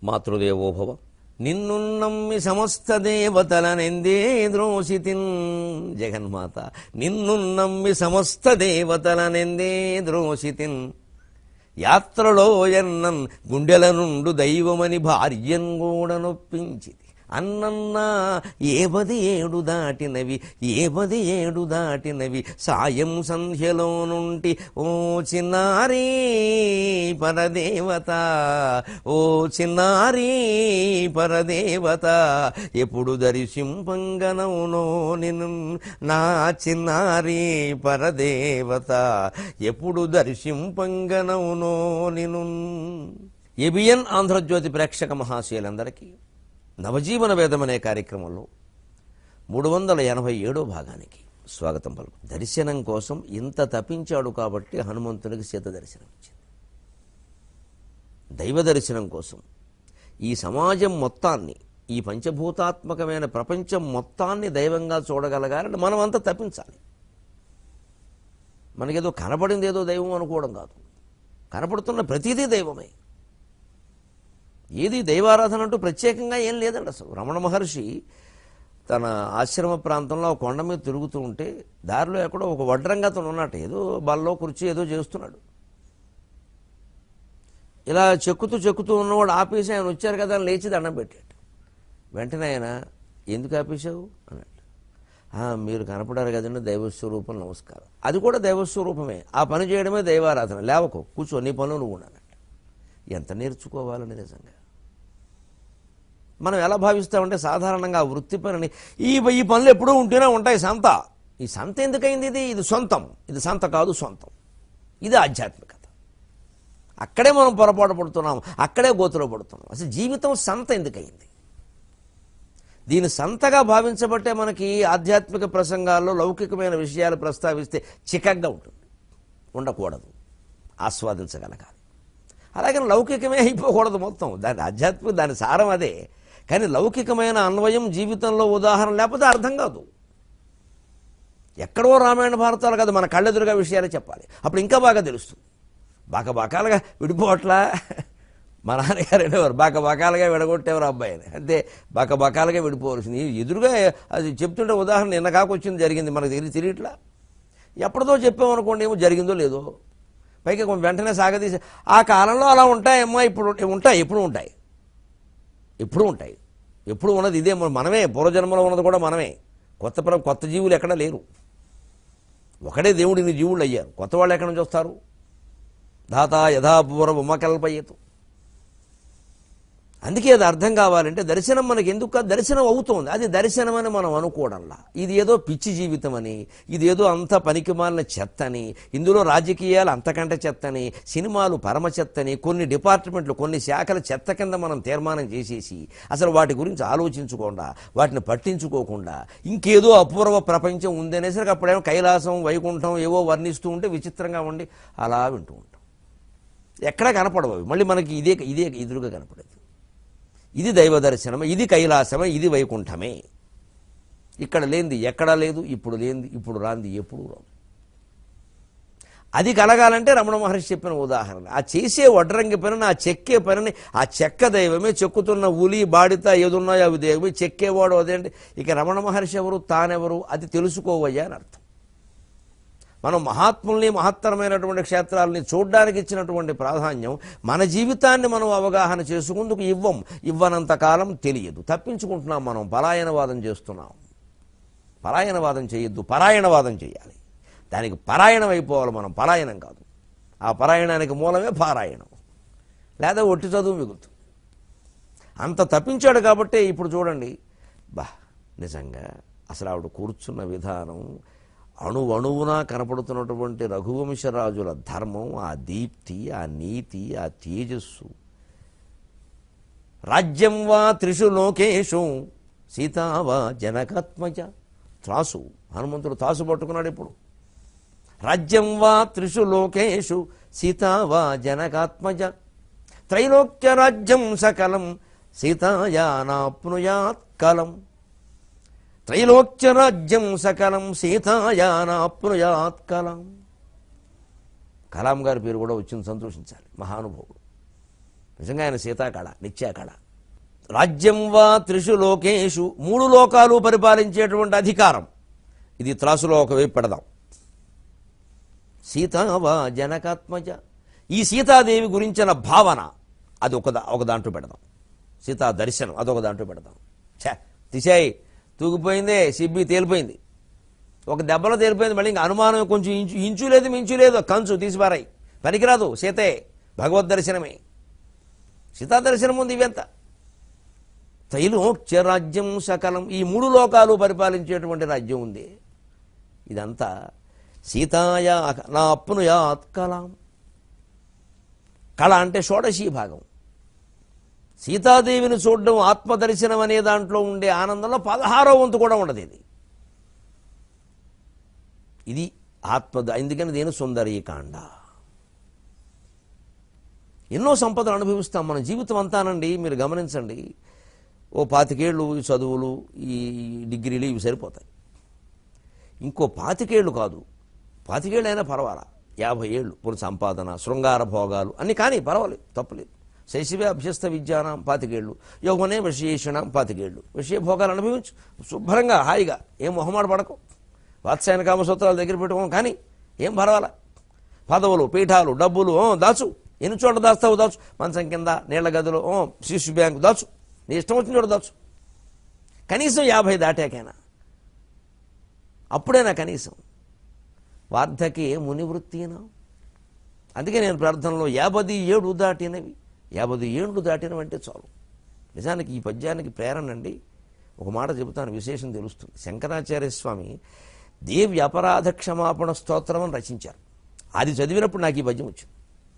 మాతృదేవోభవ నిన్ను నమ్మి సమస్త దేవతలనెందే ద్రోషితిన్ జగన్మాత నిన్ను నమ్మి సమస్త దేవతలనెందే ద్రోషితిన్ యాత్రలో ఎన్నన్ గుండెల నుండు దైవమని భార్యన్ కూడా నొప్పించిది అన్నన్నా ఏవది ఏడు దాటినవి ఏవది ఏడు దాటినవి సాయం సంధ్యలో నుండి ఓ చిన్నారీ పరదేవత ఓ చిన్నారీ పరదేవత ఎప్పుడు దర్శింపంగనవునో నిన్ను నా చిన్నారీ పరదేవత ఎప్పుడు దర్శింపంగనవునో నిన్ను ఎబియన్ ఆంధ్రజ్యోతి ప్రేక్షక మహాశయులందరికీ నవజీవన వేదం అనే కార్యక్రమంలో మూడు వందల ఎనభై ఏడో భాగానికి స్వాగతం పలుకు దర్శనం కోసం ఇంత తప్పించాడు కాబట్టి హనుమంతునికి సీత దర్శనం ఇచ్చింది దైవ దర్శనం కోసం ఈ సమాజం మొత్తాన్ని ఈ పంచభూతాత్మకమైన ప్రపంచం మొత్తాన్ని దైవంగా చూడగలగాలని మనం అంతా తప్పించాలి మనకేదో కనపడింది ఏదో దైవం అనుకోవడం కాదు కనపడుతున్న ప్రతిదీ దైవమే ఏది దైవారాధన అంటూ ప్రత్యేకంగా ఏం లేదండి అసలు రమణ మహర్షి తన ఆశ్రమ ప్రాంతంలో ఒక కొండ మీద తిరుగుతూ ఉంటే దారిలో ఎక్కడో ఒక వడ్రంగా అతను ఉన్నట్టు ఏదో బల్లో కుర్చీ ఏదో చేస్తున్నాడు ఇలా చెక్కుతూ చెక్కుతూ ఉన్నవాడు ఆపేసి ఆయన వచ్చారు కదా అని లేచి దండం పెట్టాడు వెంటనే ఆయన ఎందుకు ఆపేశావు అన్నాడు "ఆ, మీరు కనపడారు కదండి దైవస్వరూపం నమస్కారం అది కూడా దైవస్వరూపమే ఆ పని చేయడమే దైవారాధన లేవకు కూర్చో నీ పనులు నువ్వు అన్నట్టు ఎంత నేర్చుకోవాలని నిజంగా మనం ఎలా భావిస్తామంటే సాధారణంగా ఆ వృత్తి పనిని ఈ ఈ పనులు ఎప్పుడూ ఉంటూనే ఉంటాయి సంత ఈ సంత ఎందుకైంది ఇది ఇది సొంతం ఇది సంత కాదు సొంతం ఇది ఆధ్యాత్మికత అక్కడే మనం పొరపాటు పడుతున్నాం అక్కడే గోతులో పడుతున్నాం అసలు జీవితం సంత ఎందుకైంది దీని సంతగా భావించబట్టే మనకి ఆధ్యాత్మిక ప్రసంగాల్లో లౌకికమైన విషయాలు ప్రస్తావిస్తే చికగ్గా ఉంటుంది ఉండకూడదు ఆస్వాదించగలగాలి అలాగే లౌకికమే అయిపోకూడదు మొత్తం దాని ఆధ్యాత్మిక దాని సారం అదే కానీ లౌకికమైన అన్వయం జీవితంలో ఉదాహరణ లేకపోతే అర్థం కాదు ఎక్కడో రామాయణ భారతాలు కాదు మన కళ్ళెదురుగా విషయాలు చెప్పాలి అప్పుడు ఇంకా బాగా తెలుస్తుంది బాక బాకాలుగా విడిపోవట్లా మా నాన్నగారు అనేవారు బాక బకాలుగా విడగొట్టేవారు అబ్బాయిని అంతే బాక బకాలుగా విడిపోవలసింది ఎదురుగా అది చెప్తుంటే ఉదాహరణ నిన్న కాకొచ్చింది జరిగింది మనకు తెలియదు తెలియట్లా ఎప్పటిదో చెప్పామనుకోండి ఏమో జరిగిందో లేదో పైగా కొంచెం వెంటనే సాగదీసి ఆ కాలంలో అలా ఉంటాయమ్మా ఇప్పుడు ఉంటాయి ఎప్పుడు ఉంటాయి ఎప్పుడు ఉంటాయి ఎప్పుడు ఉన్నది ఇదే మన- మనమే పూర్వజన్మలో ఉన్నది కూడా మనమే కొత్త ప్ర- కొత్త జీవులు ఎక్కడా లేరు ఒకడే దేవుడు ఇన్ని జీవులు అయ్యారు కొత్త వాళ్ళు ఎక్కడి నుంచి వస్తారు దాత యథాపూర్వ ఉమకల్పయ్యతు అందుకే అది అర్థం కావాలంటే దర్శనం మనకి ఎందుకు కాదు? దర్శనం అవుతోంది అది దర్శనం అని మనం అనుకోవడంలా ఇది ఏదో పిచ్చి జీవితం అని ఇది ఏదో అంత పనికిమాలిన చెత్తని ఇందులో రాజకీయాలు అంతకంటే చెత్తని సినిమాలు పరమ చెత్తని కొన్ని డిపార్ట్మెంట్లు కొన్ని శాఖల చెత్త కింద మనం తీర్మానం చేసేసి అసలు వాటి గురించి ఆలోచించకుండా వాటిని పట్టించుకోకుండా ఇంకేదో అపూర్వ ప్రపంచం ఉందనేసరికి అప్పుడేమో కైలాసం వైకుంఠం ఏవో వర్ణిస్తూ ఉంటే విచిత్రంగా ఉండి అలా వింటూ ఉంటాం ఎక్కడా కనపడవు అవి. మళ్ళీ మనకి ఇదే ఇదే ఎదురుగా కనపడేది ఇది దైవ దర్శనమే ఇది కైలాసమే ఇది వైకుంఠమే ఇక్కడ లేనిది ఎక్కడా లేదు ఇప్పుడు లేనిది ఇప్పుడు రాంది ఎప్పుడు రాదు అది కలగాలంటే రమణ మహర్షి చెప్పిన ఉదాహరణ ఆ చేసే వడ్రంగి పనిని ఆ చెక్కే పనిని ఆ చెక్క దైవమే చెక్కుతున్న ఉలి బాడిత ఏదున్నాయో అవి దైవమే చెక్కేవాడు అదేంటి ఇక రమణ మహర్షి ఎవరు తానెవరు అది తెలుసుకోవయ్యా అని అర్థం మనం మహాత్ముల్ని మహత్తరమైనటువంటి క్షేత్రాలని చూడడానికి ఇచ్చినటువంటి ప్రాధాన్యం మన జీవితాన్ని మనం అవగాహన చేసుకుందుకు ఇవ్వం ఇవ్వనంత కాలం తెలియదు తప్పించుకుంటున్నాం మనం పలాయనవాదం చేస్తున్నాం పలాయనవాదం చేయొద్దు పరాయణవాదం చేయాలి దానికి పరాయణం అయిపోవాలి మనం పలాయనం కాదు ఆ పరాయణానికి మూలమే పారాయణం లేదా ఒట్టి చదువు మిగులుతుంది అంత తప్పించాడు కాబట్టే ఇప్పుడు చూడండి బా నిజంగా అసలు ఆవిడ కూర్చున్న విధానం అణు అణువునా కనపడుతున్నటువంటి రఘువంశరాజుల ధర్మం ఆ దీప్తి ఆ నీతి ఆ తేజస్సు రాజ్యం వా త్రిషు లోకేషు సీతా వా జనకాత్మజ త్రాసు హనుమంతుడు త్రాసు పట్టుకున్నాడు ఇప్పుడు రాజ్యం వా త్రిషు లోకేషు సీతా వా జనకాత్మజ త్రైలోక్య రాజ్యం సకలం సీతాయానాప్నుయాత్ కలం త్రైలోక్య రాజ్యం సకలం సీతాయానాప్నుయాత్ కలం కలాం గారి పేరు కూడా వచ్చింది సంతోషించాలి మహానుభావుడు నిజంగా ఆయన సీతాకళ నిత్యాకళ రాజ్యం వా త్రిషు లోకేషు మూడు లోకాలు పరిపాలించేటువంటి అధికారం ఇది త్రాసులో ఒకవైపు పెడదాం సీతావా జనకాత్మజ ఈ సీతాదేవి గురించిన భావన అది ఒక దా- ఒక దాంట్లో పెడదాం సీతా దర్శనం అదొక దాంట్లో పెడదాం ఛే తీసేయి తూగిపోయిందే సిబ్బి తేలిపోయింది ఒక దెబ్బలో తేలిపోయింది మళ్ళీ ఇంకా అనుమానం కొంచెం ఇంచు ఇంచు లేదు మించు లేదు కంచు తీసిపారాయి పనికిరాదు సీతే భగవద్ దర్శనమే సీతా దర్శనం ఉంది ఇవంత త్రైలోక్య రాజ్యం సకలం ఈ మూడు లోకాలు పరిపాలించేటువంటి రాజ్యం ఉంది ఇదంతా సీతాయ నా అప్నుయాత్ కలాం కళ అంటే షోడశీ భాగం సీతాదేవిని చూడడం ఆత్మదర్శనం అనే దాంట్లో ఉండే ఆనందంలో పదహారో వంతు కూడా ఉండదు ఇది ఇది ఆత్మ ఎందుకని దేని సుందరీకాండ ఎన్నో సంపదలు అనుభవిస్తాం మన జీవితం అంతానండి మీరు గమనించండి ఓ పాతికేళ్ళు ఈ చదువులు ఈ డిగ్రీలు ఇవి సరిపోతాయి ఇంకో పాతికేళ్ళు కాదు పాతికేళ్ళు అయినా పర్వాలా యాభై ఏళ్ళు పురు సంపాదన శృంగార భోగాలు అన్ని కానీ పర్వాలేదు తప్పలేదు శైశవే అభ్యస్త విద్యానం పాతికేళ్ళు యోగనే విషయేషణం పాతికేళ్ళు విషయ భోగాలు అనుభవించు శుభ్రంగా హాయిగా ఏం మొహమాట పడకు వాత్సాయన కామసూత్రాల దగ్గర పెట్టుకోం కానీ ఏం పర్వాలా పదవులు పీఠాలు డబ్బులు ఓ, దాచు ఎన్ని చోట్ల దాస్తావు దాచు మంచం కింద నీళ్ల గదిలో ఓ శిశు బ్యాంకు దాచు నీ ఇష్టం వచ్చిన చోట దాచు కనీసం యాభై దాటాకైనా అప్పుడైనా కనీసం వార్ధకే మునివృత్తినా అందుకే నేను ప్రార్థనలో యాభది ఏడు దాటినవి యాభది ఏళ్ళు దాటినవంటే చాలు నిజానికి ఈ పద్యానికి ప్రేరణ అండి ఒక మాట చెబుతాను విశేషం తెలుస్తుంది శంకరాచార్య స్వామి దేవి అపరాధ క్షమాపణ స్తోత్రం అని రచించారు అది చదివినప్పుడు నాకు ఈ పద్యం వచ్చింది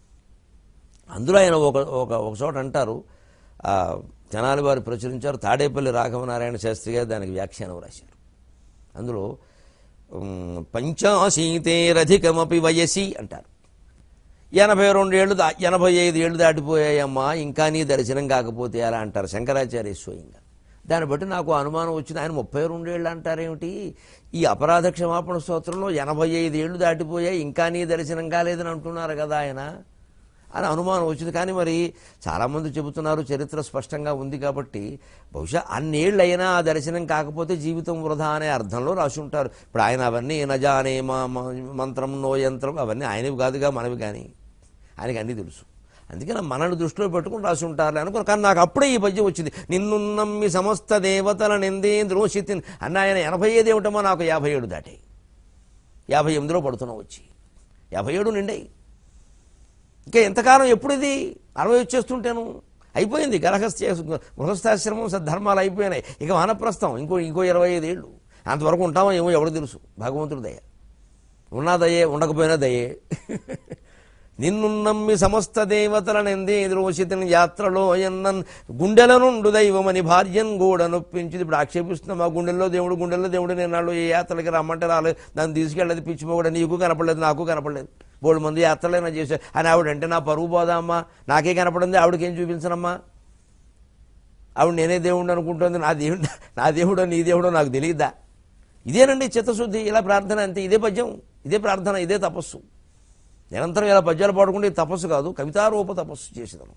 అందులో ఆయన ఒక ఒక ఒక చోట అంటారు ఆ, తెనాలి వారు ప్రచురించారు తాడేపల్లి రాఘవనారాయణ శాస్త్రి గారు దానికి వ్యాఖ్యానం రాశారు అందులో ఉమ్, పంచాశీతేరధికమపి వయసి అంటారు ఎనభై రెండు ఏళ్ళు దా ఎనభై ఐదు ఏళ్ళు దాటిపోయాయమ్మా ఇంకా నీ దర్శనం కాకపోతే అలా అంటారు శంకరాచార్య స్వయంగా దాన్ని బట్టి నాకు అనుమానం వచ్చింది ఆయన ముప్పై రెండేళ్ళు అంటారేమిటి ఈ అపరాధ క్షమాపణ స్తోత్రంలో ఎనభై ఐదు ఏళ్ళు దాటిపోయాయి ఇంకా నీ దర్శనం కాలేదని అంటున్నారు కదా ఆయన అని అనుమానం వచ్చింది కానీ మరి చాలామంది చెబుతున్నారు చరిత్ర స్పష్టంగా ఉంది కాబట్టి బహుశా అన్నేళ్ళైనా ఆ దర్శనం కాకపోతే జీవితం వృధా అనే అర్థంలో రాసి ఉంటారు ఇప్పుడు ఆయన అవన్నీ నజానే మా మా- మంత్రం నో యంత్రం అవన్నీ ఆయనవి కాదుగా మనవి కానీ ఆయనకి అన్నీ తెలుసు అందుకని మనల్ని దృష్టిలో పెట్టుకుని రాసి ఉంటారులే అనుకుని కానీ నాకు అప్పుడే ఈ పద్యం వచ్చింది నిన్ను నమ్మి సమస్త దేవతల నిందేంద్రోషితిన్ అన్న ఆయన ఎనభై ఐదు ఏమిటమో నాకు యాభై ఏడు దాటాయి యాభై ఎనిమిదిలో పడుతున్నావు వచ్చి యాభై ఏడు నిండాయి ఇంకా ఎంతకాలం ఎప్పుడు ఇది అరవై వచ్చేస్తుంటాను అయిపోయింది గరహస్థ గృహస్థాశ్రమం సద్ధర్మాలు అయిపోయినాయి ఇక వానప్రస్థం ఇంకో ఇంకో ఇరవై ఐదు ఏళ్ళు అంతవరకు ఉంటామో ఏమో ఎవరు తెలుసు భగవంతుడు దయ ఉన్నా దయే ఉండకపోయినా దయే నిన్ను నమ్మి సమస్త దేవతల ఎదురోషితిని యాత్రలో ఎన్నన్ గుండెల నుండు దైవమని భార్యన్ కూడా నొప్పించింది ఇప్పుడు ఆక్షేపిస్తున్నాం మా గుండెల్లో దేవుడు గుండెల్లో దేవుడు నేను నాళ్ళు ఏ యాత్రలకి రమ్మంటే రాలేదు దాన్ని తీసుకెళ్ళదు పిచ్చిపోకూడదు నీకు కనపడలేదు నాకు కనపడలేదు బోడు మంది యాత్రలైనా చేశారు అని ఆవిడంటే నా పరువు పోదా అమ్మా నాకే కనపడింది ఆవిడకేం చూపించనమ్మా ఆవిడ నేనే దేవుడు అనుకుంటుంది నా దేవుడు నా దేవుడో నీ దేవుడో నాకు తెలియదా ఇదేనండి చిత్తశుద్ధి ఇలా ప్రార్థన అంతే ఇదే పద్యం ఇదే ప్రార్థన ఇదే తపస్సు నిరంతరం ఇలా పద్యాలు పాడుకుంటే ఇది తపస్సు కాదు కవితారూప తపస్సు చేసేదను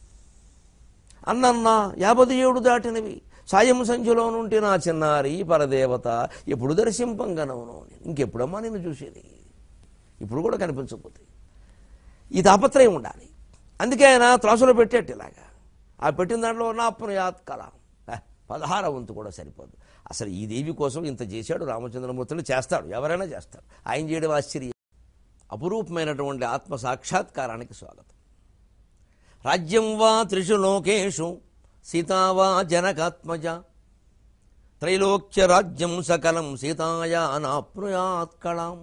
అన్నన్నా యాభై ఏడు దాటినవి సాయం సంధ్యలో నుండి నా చిన్నారి పరదేవత ఎప్పుడు దర్శింపంగనవును ఇంకెప్పుడమ్మా నిన్ను చూసేది ఇప్పుడు కూడా కనిపించకపోతే ఈ తాపత్రయం ఉండాలి అందుకే ఆయన త్రాసులో పెట్టేట్టు ఇలాగా ఆ పెట్టిన దాంట్లో నా అప్రయాత్ కళ పదహార వంతు కూడా సరిపోదు అసలు ఈ దేవి కోసం ఇంత చేశాడు రామచంద్రమూర్తులు చేస్తాడు ఎవరైనా చేస్తాడు ఆయన చేయడం ఆశ్చర్యం అపురూపమైనటువంటి ఆత్మ సాక్షాత్కారానికి స్వాగతం రాజ్యం వా త్రిషు లోకేషు సీతా వా జనకాత్మజ త్రైలోక్య రాజ్యం సకలం సీతాయా నాప్నుయాత్ కళాం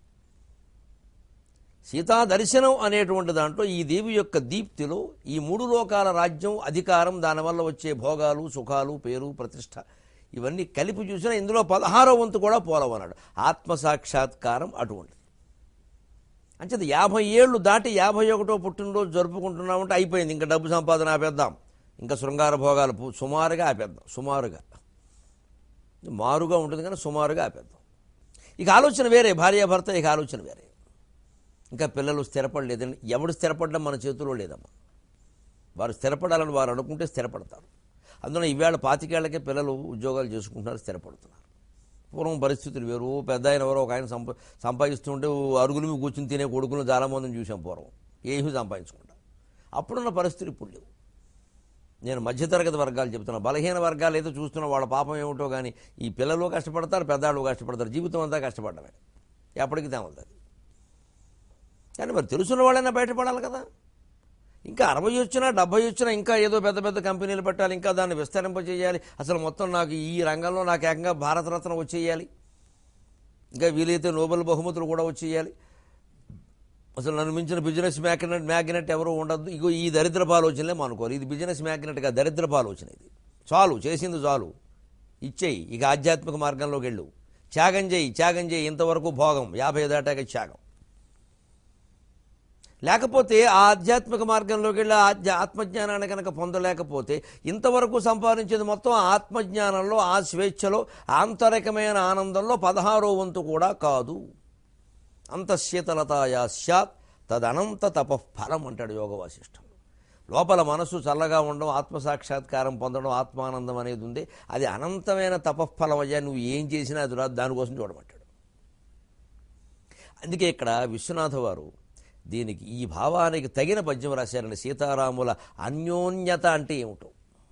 సీతా దర్శనం అనేటువంటి దాంట్లో ఈ దేవి యొక్క దీప్తిలో ఈ మూడు లోకాల రాజ్యం అధికారం దానివల్ల వచ్చే భోగాలు సుఖాలు పేరు ప్రతిష్ట ఇవన్నీ కలిపి చూసినా ఇందులో పదహారో వంతు కూడా పోలవన్నాడు ఆత్మసాక్షాత్కారం అటువంటిది అంచేది యాభై ఏళ్ళు దాటి యాభై ఒకటో పుట్టినరోజు జరుపుకుంటున్నామంటే అయిపోయింది ఇంకా డబ్బు సంపాదన ఆపేద్దాం ఇంకా శృంగార భోగాలు పు- సుమారుగా ఆపేద్దాం సుమారుగా మారుగా ఉంటుంది కానీ సుమారుగా ఆపేద్దాం ఇక ఆలోచన వేరే భార్యాభర్త ఇక ఆలోచన వేరే ఇంకా పిల్లలు స్థిరపడలేదని ఎవడు స్థిరపడడం మన చేతిలో లేదమ్మా వారు స్థిరపడాలని వారు అనుకుంటే స్థిరపడతారు అందులో ఈవేళ పాతికేళ్లకే పిల్లలు ఉద్యోగాలు చేసుకుంటున్నారు స్థిరపడుతున్నారు పూర్వం పరిస్థితులు వేరు ఓ పెద్ద ఆయన ఎవరో ఒక ఆయన సంపా సంపాదిస్తుంటే ఓ అరుగుల మీద కూర్చుని తినే కొడుకులను చాలామందిని చూసాం పూర్వం ఏమీ సంపాదించుకుంటాం అప్పుడున్న పరిస్థితులు ఇప్పుడు లేవు నేను మధ్యతరగతి వర్గాలు చెప్తున్నా బలహీన వర్గాలు ఏదో చూస్తున్నా వాళ్ళ పాపం ఏమిటో కానీ ఈ పిల్లలు కష్టపడతారు పెద్దాళ్ళు కష్టపడతారు జీవితం అంతా కష్టపడమే ఎప్పటికీ తేమవుతుంది కానీ మరి తెలుసున్న వాళ్ళైనా బయటపడాలి కదా ఇంకా అరవై వచ్చినా డెబ్బై వచ్చినా ఇంకా ఏదో పెద్ద పెద్ద కంపెనీలు పెట్టాలి ఇంకా దాన్ని విస్తరింపజేయాలి అసలు మొత్తం నాకు ఈ రంగంలో నాకు ఏకంగా భారతరత్న వచ్చేయాలి ఇంకా వీలైతే నోబెల్ బహుమతులు కూడా వచ్చేయాలి అసలు నన్ను మించిన బిజినెస్ మ్యాగ్నెట్ మ్యాగ్నెట్ ఎవరు ఉండద్దు ఇగో ఈ దరిద్రపు ఆలోచనలే మానుకోవాలి ఇది బిజినెస్ మ్యాగ్నెట్గా దరిద్రపు ఆలోచన ఇది చాలు చేసింది చాలు ఇచ్చేయి ఇక ఆధ్యాత్మిక మార్గంలోకి వెళ్ళు త్యాగం చేయి త్యాగం చేయి ఇంతవరకు భోగం యాభై దాటాక త్యాగం లేకపోతే ఆ ఆధ్యాత్మిక మార్గంలోకి వెళ్ళి ఆధ్యా ఆత్మజ్ఞానాన్ని కనుక పొందలేకపోతే ఇంతవరకు సంపాదించేది మొత్తం ఆత్మజ్ఞానంలో ఆ స్వేచ్ఛలో ఆంతరికమైన ఆనందంలో పదహారో వంతు కూడా కాదు అంత శీతలతాయా స్యాత్ తదనంత తపఫలం అంటాడు యోగ వాసిష్టం లోపల మనసు చల్లగా ఉండడం ఆత్మసాక్షాత్కారం పొందడం ఆత్మానందం అనేది ఉంది అది అనంతమైన తపఫలం అయ్యా నువ్వు ఏం చేసినా అది రాదు దానికోసం చూడమంటాడు అందుకే ఇక్కడ విశ్వనాథ వారు దీనికి ఈ భావానికి తగిన పద్యం రాశారండి సీతారాముల అన్యోన్యత అంటే ఏమిటో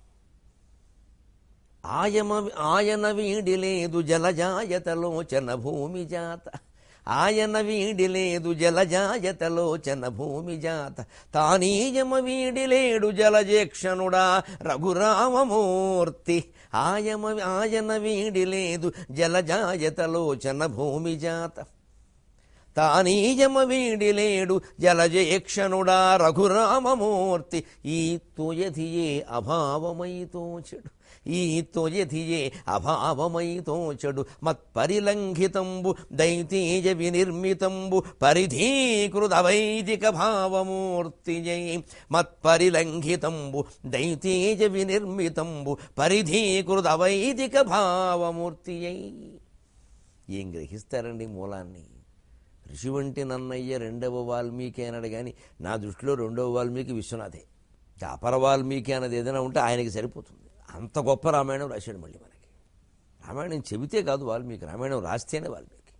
ఆయమ ఆయన వీడి లేదు జలజాయతలోచన భూమి జాత ఆయన వీడి లేదు జలజాయతలోచన భూమి జాత తానీయమ వీడి లేడు జలజేక్షణుడా రఘురామమూర్తి ఆయమ ఆయన వీడి లేదు జలజాయతలోచన భూమి జాత తానీయమ వీడిలేడు జలజేక్షణుడా రఘురామమూర్తి ఈ తొయధియే అభావమై తోచెడు ఈ తొయధియే అభావమై తోచెడు మత్పరిలంఘితంబు దైతీజ వినిర్మితంబు పరిధీకృత వైదిక భావమూర్తి జై మత్పరిలంఘితంబు దైతీజ వినిర్మితంబు పరిధీకృత వైదిక భావమూర్తి జై ఏం గ్రహిస్తారండి మూలాన్ని ఋషి వంటి నన్నయ్య రెండవ వాల్మీకి అన్నాడు కానీ నా దృష్టిలో రెండవ వాల్మీకి విశ్వనాథే ఇంకా అపర వాల్మీకి అన్నది ఏదైనా ఉంటే ఆయనకి సరిపోతుంది అంత గొప్ప రామాయణం రాశాడు మళ్ళీ మనకి రామాయణం చెబితే కాదు వాల్మీకి రామాయణం రాస్తేనే వాల్మీకి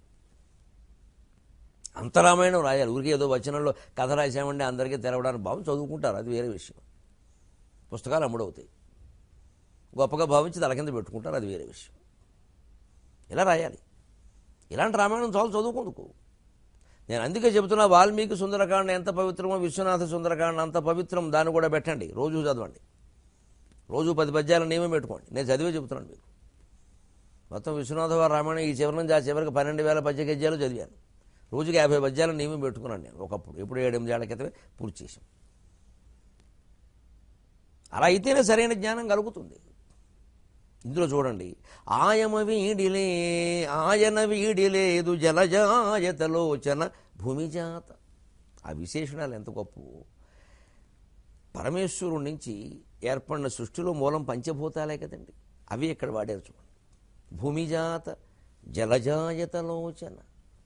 అంత రామాయణం రాయాలి ఊరికే ఏదో వచనంలో కథ రాసామంటే అందరికీ తెరవడానికి భావం చదువుకుంటారు అది వేరే విషయం పుస్తకాలు అమ్ముడవుతాయి గొప్పగా భావించి తల కింద పెట్టుకుంటారు అది వేరే విషయం ఇలా రాయాలి ఇలాంటి రామాయణం చాలు చదువుకుందుకు నేను అందుకే చెబుతున్నా వాల్మీకి సుందరకాండ ఎంత పవిత్రమో విశ్వనాథ సుందరకాండ అంత పవిత్రం దాన్ని కూడా పెట్టండి రోజు చదవండి రోజు పది పద్యాల నియమం పెట్టుకోండి నేను చదివే చెబుతున్నాను మీకు మొత్తం విశ్వనాథ వారి రామాయణం ఈ చివరి నుంచి ఆ చివరికి పన్నెండు వేల పద్య గద్యాలు చదివాను రోజుకి యాభై పద్యాల నియమం పెట్టుకున్నాను నేను ఒకప్పుడు ఎప్పుడు ఏడెనిమిది ఏళ్ల క్రితమే పూర్తి చేశాం అలా అయితేనే సరైన జ్ఞానం కలుగుతుంది ఇందులో చూడండి ఆయమ వీడిలే ఆయన వీడిలేదు జలజాయతలోచన భూమిజాత ఆ విశేషణాలు ఎంత గొప్ప పరమేశ్వరుడి నుంచి ఏర్పడిన సృష్టిలో మూలం పంచభూతాలే కదండి అవి ఇక్కడ వాడారు చూడండి భూమిజాత జలజాయతలోచన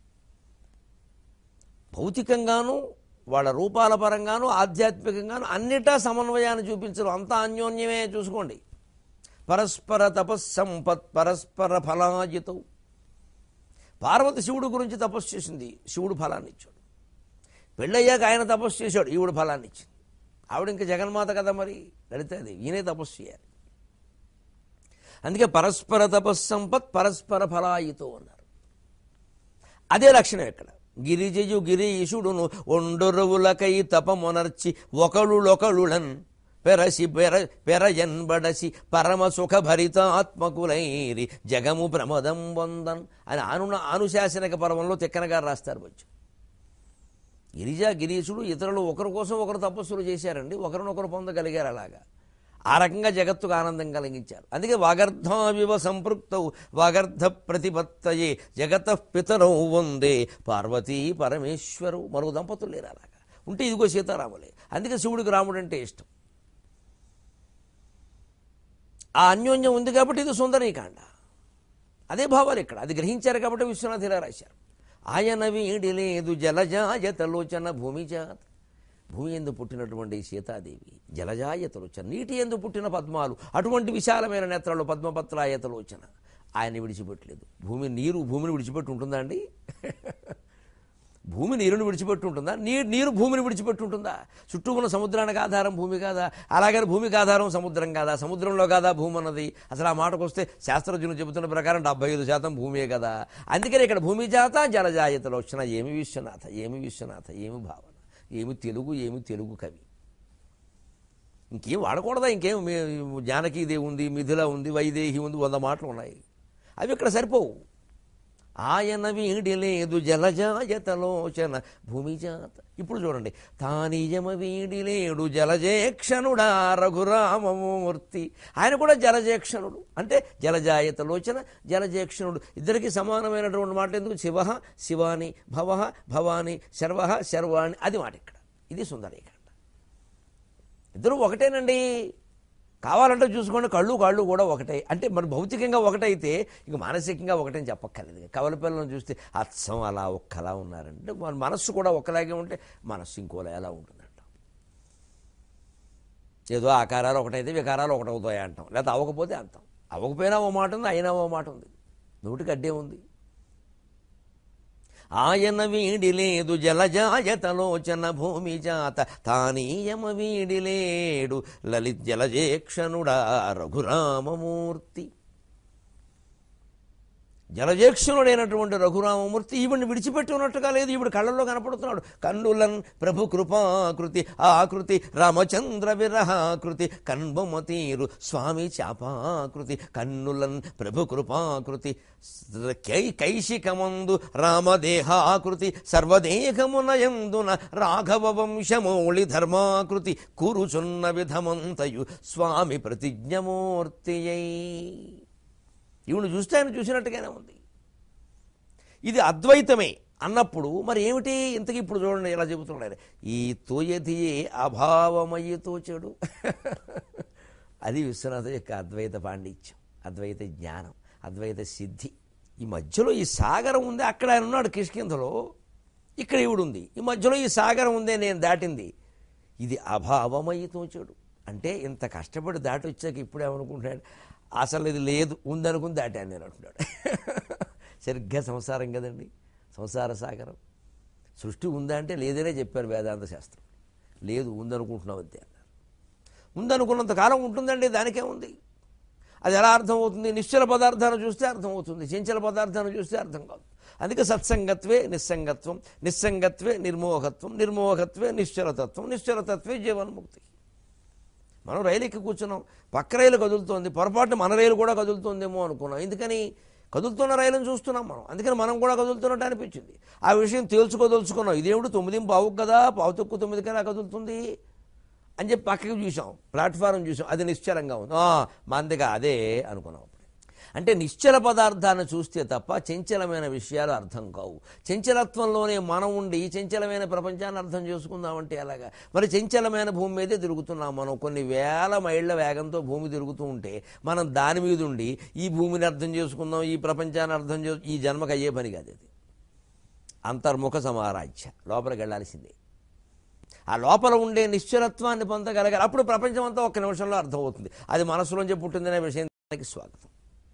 భౌతికంగాను వాళ్ళ రూపాల పరంగాను ఆధ్యాత్మికంగాను అన్నిటా సమన్వయాన్ని చూపించరు అంతా అన్యోన్యమే చూసుకోండి పరస్పర తపస్సంపత్ పరస్పర ఫలాజితం పార్వతి శివుడు గురించి తపస్సు చేసింది శివుడు ఫలాన్ని ఇచ్చాడు పెళ్ళయ్యాక ఆయన తపస్సు చేశాడు ఈవిడు ఫలాన్ని ఇచ్చింది ఆవిడ ఇంకా జగన్మాత కదా మరి లలితాదేవి ఈయనే తపస్సు చేయాలి అందుకే పరస్పర తపస్సంపత్ పరస్పర ఫలాయితో అన్నారు అదే లక్షణం ఇక్కడ గిరిజయు గిరీషుడును ఒండొరువులకై తపమునర్చి ఒకళ్ళులొకళ్ళులన్ పెరసి పెర పెరయన్బడసి పరమ సుఖ భరితాత్మకులైరి జగము ప్రమదం వందన్ అని అను అనుశాసనిక పర్వంలో తిక్కనగారు రాస్తారు వచ్చి గిరిజా గిరీశుడు ఇతరులు ఒకరి కోసం ఒకరు తపస్సులు చేశారండి ఒకరినొకరు పొందగలిగారు అలాగా ఆ రకంగా జగత్తుకు ఆనందం కలిగించారు అందుకే వాగర్ధావివ సంపృక్తౌ వాగర్ధ ప్రతిపత్తయే జగత పితరౌ వందే పార్వతీ పరమేశ్వరు మరో దంపతులు లేరు అలాగా ఉంటే ఇదిగో సీతారాములే అందుకే శివుడికి రాముడు అంటే ఇష్టం ఆ అన్యోన్యం ఉంది కాబట్టి ఇది సుందరీకాండ అదే భావాలు ఇక్కడ అది గ్రహించారు కాబట్టి విశ్వనాథ్ ఇలా రాశారు ఆయన వీడి లేదు జలజాయతలోచన భూమిజాత భూమి ఎందు పుట్టినటువంటి సీతాదేవి జలజాయతలోచన నీటి ఎందు పుట్టిన పద్మాలు అటువంటి విశాలమైన నేత్రాలు పద్మపత్రాయతలోచన ఆయన విడిచిపెట్టలేదు భూమి నీరు భూమిని విడిచిపెట్టి ఉంటుందా అండి భూమి నీరుని విడిచిపెట్టి ఉంటుందా నీరు నీరు భూమిని విడిచిపెట్టి ఉంటుందా చుట్టూ ఉన్న సముద్రానికి ఆధారం భూమి కాదా అలాగని భూమికి ఆధారం సముద్రం కాదా సముద్రంలో కాదా భూమి అన్నది అసలు ఆ మాటకు వస్తే శాస్త్రజ్ఞులు చెబుతున్న ప్రకారం డెబ్బై ఐదు శాతం భూమియే కదా అందుకని ఇక్కడ భూమి జాత జలజాయతలో వచ్చిన ఏమి విశ్వనాథ ఏమి విశ్వనాథ ఏమి భావన ఏమి తెలుగు ఏమి తెలుగు కవి ఇంకేం వాడకూడదా ఇంకేం మీ- జానకీదేవి ఉంది మిథిల ఉంది వైదేహి ఉంది వంద మాటలు ఉన్నాయి అవి ఇక్కడ సరిపోవు ఆయన వీడి లేదు జలజాయతలోచన భూమిజాత ఇప్పుడు చూడండి తానీయమ వీడి లేడు జలజేక్షణుడా రఘురామమూర్తి ఆయన కూడా జలజేక్షణుడు అంటే జలజాయతలోచన జలజేక్షణుడు ఇద్దరికి సమానమైనటువంటి మాట ఎందుకు శివ శివాని భవ భవాని శర్వ శర్వాణి అది మాట ఇక్కడ ఇది సుందరీకాండ ఇద్దరు ఒకటేనండి కావాలంటే చూసుకోండి కళ్ళు కాళ్ళు కూడా ఒకటే అంటే మన భౌతికంగా ఒకటైతే ఇంక మానసికంగా ఒకటని చెప్పక్కర్లేదు కవల పిల్లలను చూస్తే అచ్చం అలా ఒక్కలా ఉన్నారంటే మన మనస్సు కూడా ఒకలాగే ఉంటే మనస్సు ఇంకోలా ఎలా ఉంటుందంట ఏదో ఆకారాలు ఒకటైతే వికారాలు ఒకటవుతాయి అంటాం లేకపోతే అవ్వకపోతే అంటాం అవ్వకపోయినా ఓ మాట ఉంది అయినా ఓ మాట ఉంది నోటికి అడ్డే ఉంది ఆయన వీడి లేదు జలజాయతలోచన భూమి జాత తానీయమ వీడి లేడు లలిత్ జలజేక్షణుడా రఘురామమూర్తి జలజేక్షణుడైనటువంటి రఘురామమూర్తి ఈవిడిని విడిచిపెట్టి ఉన్నట్టుగా లేదు ఈవిడ కళ్ళల్లో కనపడుతున్నాడు కన్నులన్ ప్రభు కృపాకృతి ఆకృతి రామచంద్ర విరహాకృతి కన్బొమతీరు స్వామి చాపాకృతి కన్నులన్ ప్రభు కృపాకృతి కై కైశికమందు రామదేహాకృతి సర్వదేహమునయందున రాఘవ వంశమౌళి ధర్మాకృతి కూరుచున్న విధమంతయు స్వామి ప్రతిజ్ఞమూర్తియై ఈవిని చూస్తే ఆయన చూసినట్టుగానే ఉంది ఇది అద్వైతమే అన్నప్పుడు మరి ఏమిటి ఇంతకీ ఇప్పుడు చూడండి ఎలా చెబుతున్నాడు ఈ తోయతియే అభావమయ్యి తోచడు అది విశ్వనాథ యొక్క అద్వైత పాండిత్యం అద్వైత జ్ఞానం అద్వైత సిద్ధి ఈ మధ్యలో ఈ సాగరం ఉంది అక్కడ ఆయన ఉన్నాడు కిష్కింధలో ఇక్కడ ఈవిడు ఉంది ఈ మధ్యలో ఈ సాగరం ఉందే నేను దాటింది ఇది అభావమయ్యి తోచాడు అంటే ఇంత కష్టపడి దాటి వచ్చాక ఇప్పుడు ఏమనుకుంటున్నాడు అసలు ఇది లేదు ఉందనుకుని దాటాను నేను అంటున్నాడు సరిగ్గా సంసారం కదండి సంసార సాగరం సృష్టి ఉందా అంటే లేదనే చెప్పారు వేదాంత శాస్త్రం లేదు ఉందనుకుంటున్నాం అంతే అన్నారు ఉందనుకున్నంత కాలం ఉంటుందండి దానికే ఉంది అది ఎలా అర్థమవుతుంది నిశ్చల పదార్థాన్ని చూస్తే అర్థమవుతుంది చంచల పదార్థాన్ని చూస్తే అర్థం కాదు అందుకే సత్సంగత్వే నిస్సంగత్వం నిస్సంగత్వే నిర్మోహత్వం నిర్మోహత్వే నిశ్చలతత్వం నిశ్చలతత్వే జీవన్ముక్తి మనం రైలు ఎక్కి కూర్చున్నాం పక్క రైలు కదులుతోంది పొరపాటున మన రైలు కూడా కదులుతోందేమో అనుకున్నాం ఎందుకని కదులుతున్న రైలును చూస్తున్నాం మనం అందుకని మనం కూడా కదులుతున్నట్టు అనిపించింది ఆ విషయం తేల్చుకోదలుచుకున్నాం ఇదేమిటి తొమ్మిది పావు కదా పావు తక్కువ తొమ్మిది కదా కదులుతుంది అని చెప్పి పక్కకి చూసాం ప్లాట్ఫారం చూసాం అది నిశ్చలంగా ఉంది ఆ, మందిగా అదే అనుకున్నాం అప్పుడు. అంటే నిశ్చల పదార్థాన్ని చూస్తే తప్ప చంచలమైన విషయాలు అర్థం కావు చంచలత్వంలోనే మనం ఉండి ఈ చంచలమైన ప్రపంచాన్ని అర్థం చేసుకుందామంటే ఎలాగా మరి చంచలమైన భూమి మీదే తిరుగుతున్నాం మనం కొన్ని వేల మైళ్ళ వేగంతో భూమి తిరుగుతూ ఉంటే మనం దాని మీద ఉండి ఈ భూమిని అర్థం చేసుకుందాం ఈ ప్రపంచాన్ని అర్థం చేసు ఈ జన్మకు అయ్యే పని కాదు అది అంతర్ముఖ సమారాధ్య లోపలికి వెళ్ళాల్సిందే ఆ లోపల ఉండే నిశ్చలత్వాన్ని పొందగలగాలి అప్పుడు ప్రపంచం అంతా ఒక్క నిమిషంలో అర్థమవుతుంది అది మనసులోంచి పుట్టిందనే విషయానికి స్వాగతం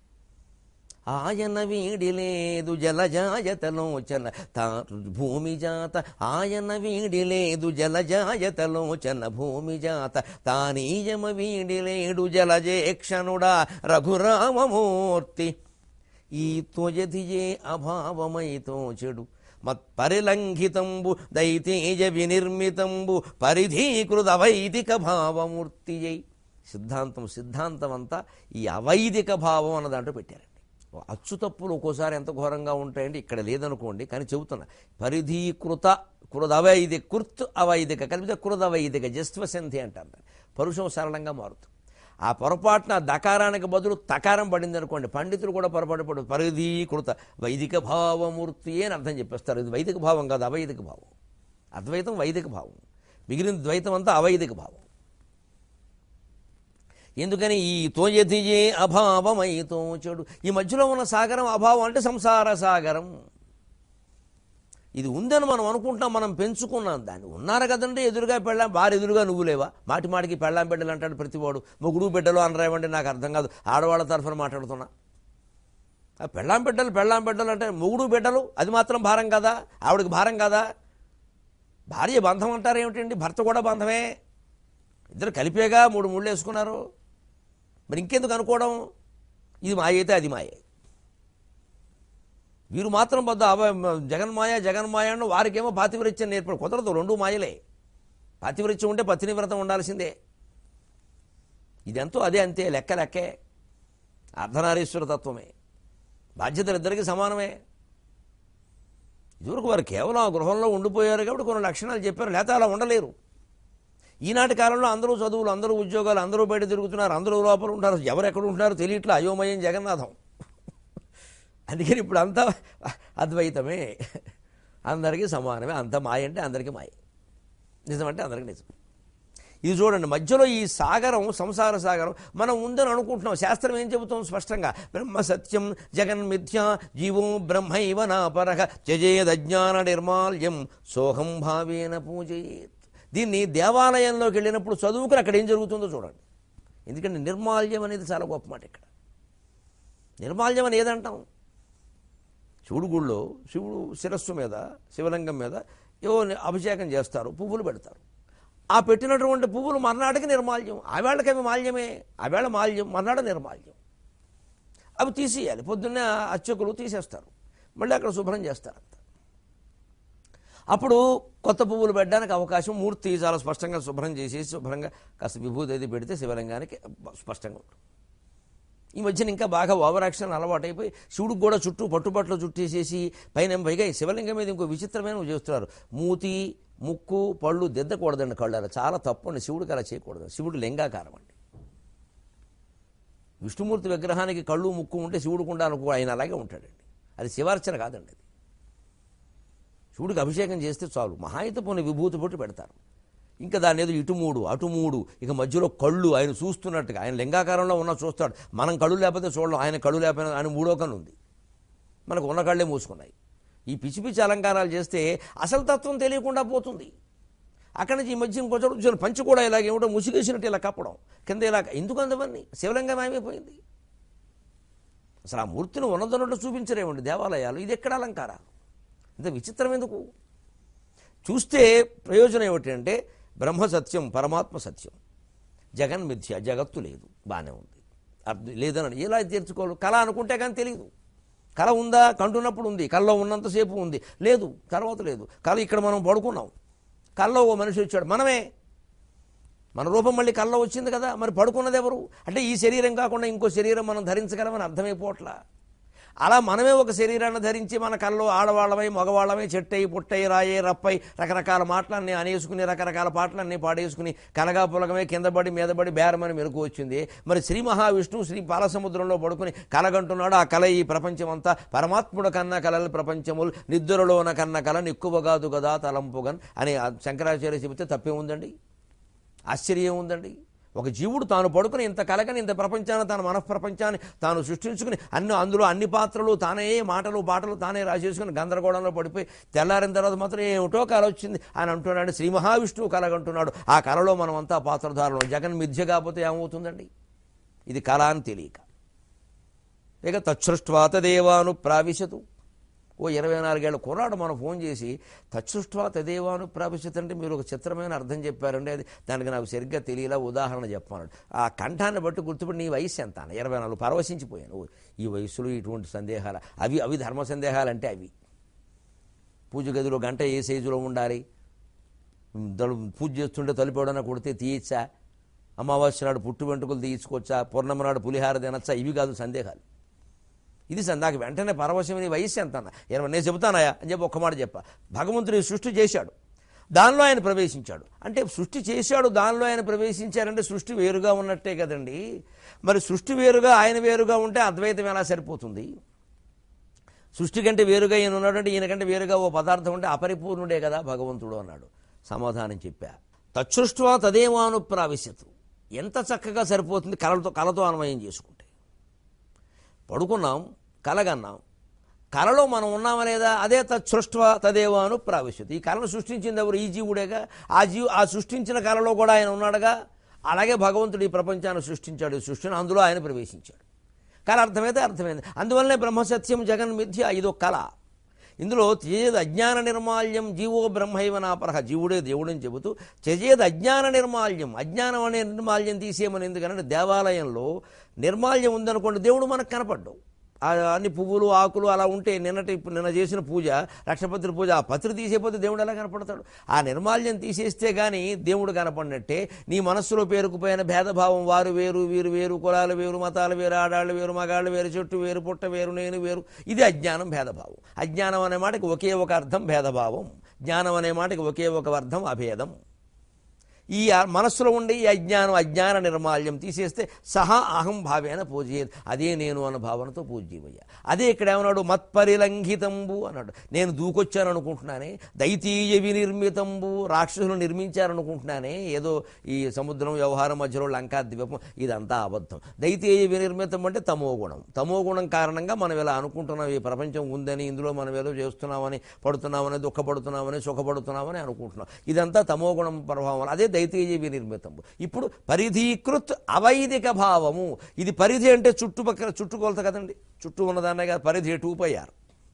ఆయన వీడి లేదు జలజాయతలోచన తా భూమి జాత ఆయన వీడి లేదు జలజాయతలోచన భూమి జాత తానీయమ వీడి లేడు జలజేక్షణుడా రఘురామమూర్తి ఈ త్వజతియే అభావమైతో చెడు మత్పరిలంఘితంబు దైతేజ వినిర్మితంబు పరిధీకృత అవైదిక భావమూర్తియై సిద్ధాంతం సిద్ధాంతం అంతా ఈ అవైదిక భావం అన్న దాంట్లో పెట్టారండి అచ్చు తప్పులు ఒక్కోసారి ఎంత ఘోరంగా ఉంటాయండి ఇక్కడ లేదనుకోండి కానీ చెబుతున్నా పరిధీకృత కృద అవైదిక కుర్త్ అవైదిక కలిపితే కృద అవైదిక జస్వసంధి అంటారు దాన్ని. పరుషం సరళంగా మారుతుంది ఆ పొరపాటున దకారానికి బదులు తకారం పడింది అనుకోండి పండితులు కూడా పొరపాటు పడు పరిధీకృత వైదిక భావమూర్తి అని అర్థం చెప్పేస్తారు ఇది వైదిక భావం కాదు అవైదిక భావం అద్వైతం వైదిక భావం మిగిలిన ద్వైతం అంతా అవైదిక భావం ఎందుకని ఈ తోయతియే అభావమై తోచడు ఈ మధ్యలో ఉన్న సాగరం అభావం అంటే సంసార సాగరం ఇది ఉందని మనం అనుకుంటున్నాం మనం పెంచుకున్నాం దాన్ని ఉన్నారు కదండి ఎదురుగా పెళ్ళాం వారు ఎదురుగా నువ్వు లేవా మాటి మాటికి పెళ్ళాం బిడ్డలు అంటాడు ప్రతివాడు మొగుడు బిడ్డలు అనరేమంటే నాకు అర్థం కాదు ఆడవాళ్ళ తరఫున మాట్లాడుతున్నా ఆ పెళ్ళాం బిడ్డలు పెళ్ళాం బిడ్డలు అంటే మొగుడు బిడ్డలు అది మాత్రం భారం కదా ఆవిడకి భారం కదా భార్య బంధం అంటారు ఏమిటండి భర్త కూడా బంధమే ఇద్దరు కలిపేగా మూడు ముళ్ళు వేసుకున్నారు మరి ఇంకెందుకు అనుకోవడం ఇది మాయ అయితే అది మాయే వీరు మాత్రం పెద్ద అవ జగన్మాయ జగన్మాయ అని వారికేమో పాతివ్రత్యం నేర్పడు కుదరదు రెండు మాయలే పాతివ్రత్యం ఉంటే పత్ని వ్రతం ఉండాల్సిందే ఇదెంతో అదే అంతే లెక్క లెక్కే అర్ధనారీశ్వర తత్వమే బాధ్యతలు ఇద్దరికి సమానమే ఇదివరకు వారు కేవలం ఆ గృహంలో ఉండిపోయారు కాబట్టి కొన్ని లక్షణాలు చెప్పారు లేకపోతే అలా ఉండలేరు ఈనాటి కాలంలో అందరూ చదువులు అందరూ ఉద్యోగాలు అందరూ బయట తిరుగుతున్నారు అందరూ లోపల ఉంటారు ఎవరు ఎక్కడ ఉంటున్నారో తెలియట్లా అయోమయం జగన్నాథం అందుకని ఇప్పుడు అంతా అద్వైతమే అందరికీ సమానమే అంత మాయ అంటే అందరికీ మాయ నిజమంటే అందరికీ నిజం ఇది చూడండి మధ్యలో ఈ సాగరం సంసార సాగరం మనం ఉందని అనుకుంటున్నాం శాస్త్రం ఏం చెబుతాం స్పష్టంగా బ్రహ్మ సత్యం జగన్ మిథ్య జీవో బ్రహ్మైవ నాపరహ త్యజేదజ్ఞాన నిర్మాల్యం సోహం భావేన పూజయేత్ దీన్ని దేవాలయంలోకి వెళ్ళినప్పుడు చదువుకుని అక్కడ ఏం జరుగుతుందో చూడండి ఎందుకంటే నిర్మాల్యం అనేది చాలా గొప్ప మాట ఇక్కడ నిర్మాల్యం అని ఏదంటాం శివుడు గుళ్ళో శివుడు శిరస్సు మీద శివలింగం మీద ఏవో అభిషేకం చేస్తారు పువ్వులు పెడతారు ఆ పెట్టినటువంటి పువ్వులు మర్నాటికి నిర్మాల్యం ఆవేళకి అవి మాల్యమే ఆవేళ మాల్యం మర్నాడు నిర్మాల్యం అవి తీసేయాలి పొద్దున్నే అర్చకులు తీసేస్తారు మళ్ళీ అక్కడ శుభ్రం చేస్తారంత అప్పుడు కొత్త పువ్వులు పెట్టడానికి అవకాశం మూర్తి చాలా స్పష్టంగా శుభ్రం చేసేసి శుభ్రంగా కాస్త విభూతి అది పెడితే శివలింగానికి స్పష్టంగా ఉంటుంది ఈ మధ్యన ఇంకా బాగా ఓవర్ యాక్షన్ అలవాటైపోయి శివుడికి కూడా చుట్టూ పట్టుబట్టలు చుట్టేసేసి పైన పైగా ఈ శివలింగం మీద ఇంకో విచిత్రమైన చేస్తున్నారు మూతి ముక్కు పళ్ళు దిద్దకూడదండి కళ్ళు అలా చాలా తప్పు అండి శివుడికి అలా చేయకూడదు శివుడు లింగాకారం అండి విష్ణుమూర్తి విగ్రహానికి కళ్ళు ముక్కు ఉంటే శివుడికి ఉండాలనుకో ఆయన అలాగే ఉంటాడండి అది శివార్చన కాదండి అది శివుడికి అభిషేకం చేస్తే చాలు మహాయిత పోని విభూతి పొట్టి పెడతారు ఇంకా దాని ఏదో ఇటు మూడు అటు మూడు ఇక మధ్యలో కళ్ళు ఆయన చూస్తున్నట్టుగా ఆయన లింగాకారంలో ఉన్న చూస్తాడు మనం కళ్ళు లేకపోతే చూడడం ఆయన కళ్ళు లేకపోయినా ఆయన మూడో కన్ను ఉంది మనకు ఉన్న కళ్ళే మూసుకున్నాయి ఈ పిచ్చి పిచ్చి అలంకారాలు చేస్తే అసలు తత్వం తెలియకుండా పోతుంది అక్కడి నుంచి ఈ మధ్య ఇంకో చోట చూసాను పంచి కూడా ఇలాగేమిటో ముసిగేసినట్టు ఇలా కప్పడం కింద ఇలా ఎందుకు అందవన్నీ శివలింగం ఏమైపోయింది అసలు ఆ మూర్తిని ఉన్నదన్నట్టు చూపించరేమండి దేవాలయాలు ఇది ఎక్కడ అలంకారాలు ఇంత విచిత్రం ఎందుకు చూస్తే ప్రయోజనం ఏమిటంటే బ్రహ్మ సత్యం పరమాత్మ సత్యం జగన్ మిథ్య జగత్తు లేదు బాగానే ఉంది అర్థం లేదని ఎలా తీర్చుకోవాలి కళ అనుకుంటే కానీ తెలియదు కళ ఉందా కంటున్నప్పుడు ఉంది కళ్ళలో ఉన్నంతసేపు ఉంది లేదు తర్వాత లేదు కళ ఇక్కడ మనం పడుకున్నాం కళ్ళలో ఓ మనిషి వచ్చాడు మనమే మన రూపం మళ్ళీ కళ్ళలో వచ్చింది కదా మరి పడుకున్నది ఎవరు అంటే ఈ శరీరం కాకుండా ఇంకో శరీరం మనం ధరించగలమని అర్థమైపోవట్లా అలా మనమే ఒక శరీరాన్ని ధరించి మన కళ్ళు ఆడవాళ్ళమై మగవాళ్ళమై చెట్టై పుట్టై రాయే రప్పై రకరకాల మాటలన్నీ అనేసుకుని రకరకాల పాటలన్నీ పాడేసుకుని కలగా పులగమే కిందపడి మీదపడి బేరమని మెలకు వచ్చింది మరి శ్రీ మహావిష్ణువు శ్రీ పాలసముద్రంలో పడుకుని కలగంటున్నాడు ఆ కల ఈ ప్రపంచం అంతా పరమాత్ముడు కన్న కలల ప్రపంచములు నిద్రలోన కన్న కల నిక్కువగాదు కదా తలంపుగన్ అని ఆ శంకరాచార్య చెబితే తప్పే ఉందండి ఆశ్చర్యం ఉందండి ఒక జీవుడు తాను పడుకుని ఇంత కలగని ఇంత ప్రపంచాన్ని తన మనఃప్రపంచాన్ని తాను సృష్టించుకుని అన్ని అందులో అన్ని పాత్రలు తానే మాటలు పాటలు తానే రాసేసుకుని గందరగోళంలో పడిపోయి తెల్లారిన తర్వాత మాత్రం ఏమిటో కల వచ్చింది అని అంటున్నాడు శ్రీ మహావిష్ణువు కలగంటున్నాడు ఆ కళలో మనం అంతా పాత్రధారులు జగన్ మిథ్య కాకపోతే ఏమవుతుందండి ఇది కళ అని తెలియక ఇక తచ్చృష్ట్వా తదేవాను ప్రావిశతు ఓ ఇరవై నాలుగేళ్ల కుర్రాడు మనం ఫోన్ చేసి తచ్చృష్ట్వా తదేవాను ప్రావిశత్ అంటే మీరు ఒక చిత్రమైన అర్థం చెప్పారండి అది దానికి నాకు సరిగ్గా తెలియలా ఉదాహరణ చెప్పన్నాడు ఆ కంఠాన్ని బట్టి గుర్తుపడి నీ వయసు ఎంత అన్న ఇరవై నాలుగు పరవశించిపోయాను ఓ, ఈ వయసులో ఇటువంటి సందేహాలు అవి అవి ధర్మ సందేహాలు అంటే అవి పూజ గదిలో గంట ఏ సైజులో ఉండాలి దళు పూజ చేస్తుంటే తలుపు కొడితే తీయచ్చా అమావాస్య నాడు పుట్టు వెంట్రుకలు తీయించుకోవచ్చా పూర్ణమ నాడు పులిహార తినచ్చా ఇవి కాదు సందేహాలు ఇది స- నాకు వెంటనే పరవశం నీ వయస్సు ఎంత అన్న ఇరవై నేను చెబుతానయా అని చెప్పి ఒక్క మాట చెప్పా భగవంతుడు ఈ సృష్టి చేశాడు దానిలో ఆయన ప్రవేశించాడు అంటే సృష్టి చేశాడు దానిలో ఆయన ప్రవేశించారంటే సృష్టి వేరుగా ఉన్నట్టే కదండి మరి సృష్టి వేరుగా ఆయన వేరుగా ఉంటే అద్వైతం ఎలా సరిపోతుంది సృష్టి కంటే వేరుగా ఈయన ఉన్నాడంటే ఈయన కంటే వేరుగా ఓ పదార్థం ఉంటే అపరిపూర్ణుడే కదా భగవంతుడు అన్నాడు సమాధానం చెప్పా తచ్చుష్ట్వా తదేవాను ప్రావిశ్యతు ఎంత చక్కగా సరిపోతుంది కళలతో కళతో అన్వయం చేసుకుంటే పడుకున్నాం కలగన్నాం కళలో మనం ఉన్నామా లేదా అదే తత్సృష్ట తదేవ అను ప్రావిశ్యత ఈ కళను సృష్టించింది ఎవరు ఈ జీవుడేగా ఆ జీవు ఆ సృష్టించిన కళలో కూడా ఆయన ఉన్నాడుగా అలాగే భగవంతుడు ఈ ప్రపంచాన్ని సృష్టించాడు ఈ సృష్టిని అందులో ఆయన ప్రవేశించాడు కళ అర్థమైతే అర్థమైంది అందువల్లనే బ్రహ్మసత్యం జగన్ మిథ్య ఇదో కళ ఇందులో త్యజేది అజ్ఞాన నిర్మాల్యం జీవో బ్రహ్మైవ నాపరహ జీవుడే దేవుడని చెబుతూ త్యజేది అజ్ఞాన నిర్మాల్యం అజ్ఞానం అనే నిర్మాల్యం తీసేయమని ఎందుకంటే దేవాలయంలో నిర్మాల్యం ఉందనుకోండి దేవుడు మనకు కనపడ్డావు ఆ అన్ని పువ్వులు ఆకులు అలా ఉంటే నిన్నటి నిన్న చేసిన పూజ లక్షపత్రి పూజ ఆ పత్రి తీసేపోతే దేవుడు ఎలా కనపడతాడు ఆ నిర్మాల్యం తీసేస్తే కానీ దేవుడు కనపడినట్టే నీ మనస్సులో పేరుకుపోయిన భేదభావం వారు వేరు వీరు వేరు కులాలు వేరు మతాలు వేరు ఆడాళ్ళు వేరు మగాళ్ళు వేరు చెట్టు వేరు పుట్ట వేరు నేను వేరు ఇది అజ్ఞానం భేదభావం అజ్ఞానం అనే మాటకి ఒకే ఒక అర్థం భేదభావం జ్ఞానం అనే మాటకి ఒకే ఒక అర్థం అభేదం ఈ ఆ మనస్సులో ఉండే ఈ అజ్ఞానం అజ్ఞాన నిర్మాల్యం తీసేస్తే సహా అహం భావేన పూజయేది అదే నేను అన్న భావనతో పూజ్యమయ్యా అదే ఇక్కడ ఏమన్నాడు మత్పరిలంఘితంబు అన్నాడు నేను దూకొచ్చాను అనుకుంటున్నానే దైతీయ వినిర్మితంబు రాక్షసులు నిర్మించారనుకుంటున్నానే ఏదో ఈ సముద్రం వ్యవహారం మధ్యలో లంకా ద్వీపం ఇదంతా అబద్ధం దైతీయ వినిర్మితం అంటే తమో గుణం తమో గుణం కారణంగా మనం ఇలా అనుకుంటున్నాం ఈ ప్రపంచం ఉందని ఇందులో మనం ఏదో చేస్తున్నామని పడుతున్నామని దుఃఖపడుతున్నామని సుఖపడుతున్నామని అనుకుంటున్నాం ఇదంతా తమో గుణం ప్రభావం వల్ల. అదే దైతీయ వినిర్మితము ఇప్పుడు పరిధీకృత్ అవైదిక భావము ఇది పరిధి అంటే చుట్టుపక్కల చుట్టుకొలత కదండి చుట్టూ ఉన్నదాన్నే కాదు పరిధి టూ పై ఆర్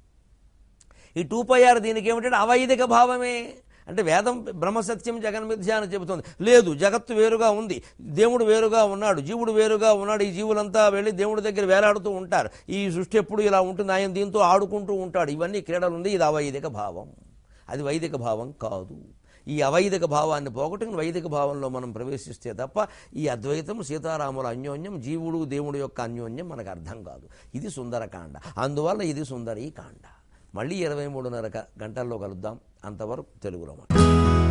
ఈ టూ పై ఆర్ దీనికి ఏమిటంటే అవైదిక భావమే అంటే వేదం బ్రహ్మసత్యం జగన్మిథ్య అని చెబుతుంది లేదు జగత్తు వేరుగా ఉంది దేవుడు వేరుగా ఉన్నాడు జీవుడు వేరుగా ఉన్నాడు ఈ జీవులంతా వెళ్ళి దేవుడి దగ్గర వేలాడుతూ ఉంటారు ఈ సృష్టి ఎప్పుడు ఇలా ఉంటుంది ఆయన దీంతో ఆడుకుంటూ ఉంటాడు ఇవన్నీ క్రీడలు ఉంది ఇది అవైదిక భావం అది వైదిక భావం కాదు ఈ అవైదిక భావాన్ని పోగొట్టుకుని వైదిక భావంలో మనం ప్రవేశిస్తే తప్ప ఈ అద్వైతం సీతారాముల అన్యోన్యం జీవుడు దేవుడు యొక్క అన్యోన్యం మనకు అర్థం కాదు ఇది సుందరకాండ అందువల్ల ఇది సుందరీకాండ మళ్ళీ ఇరవై మూడున్నర గంటల్లో కలుద్దాం అంతవరకు తెలుగులో మాట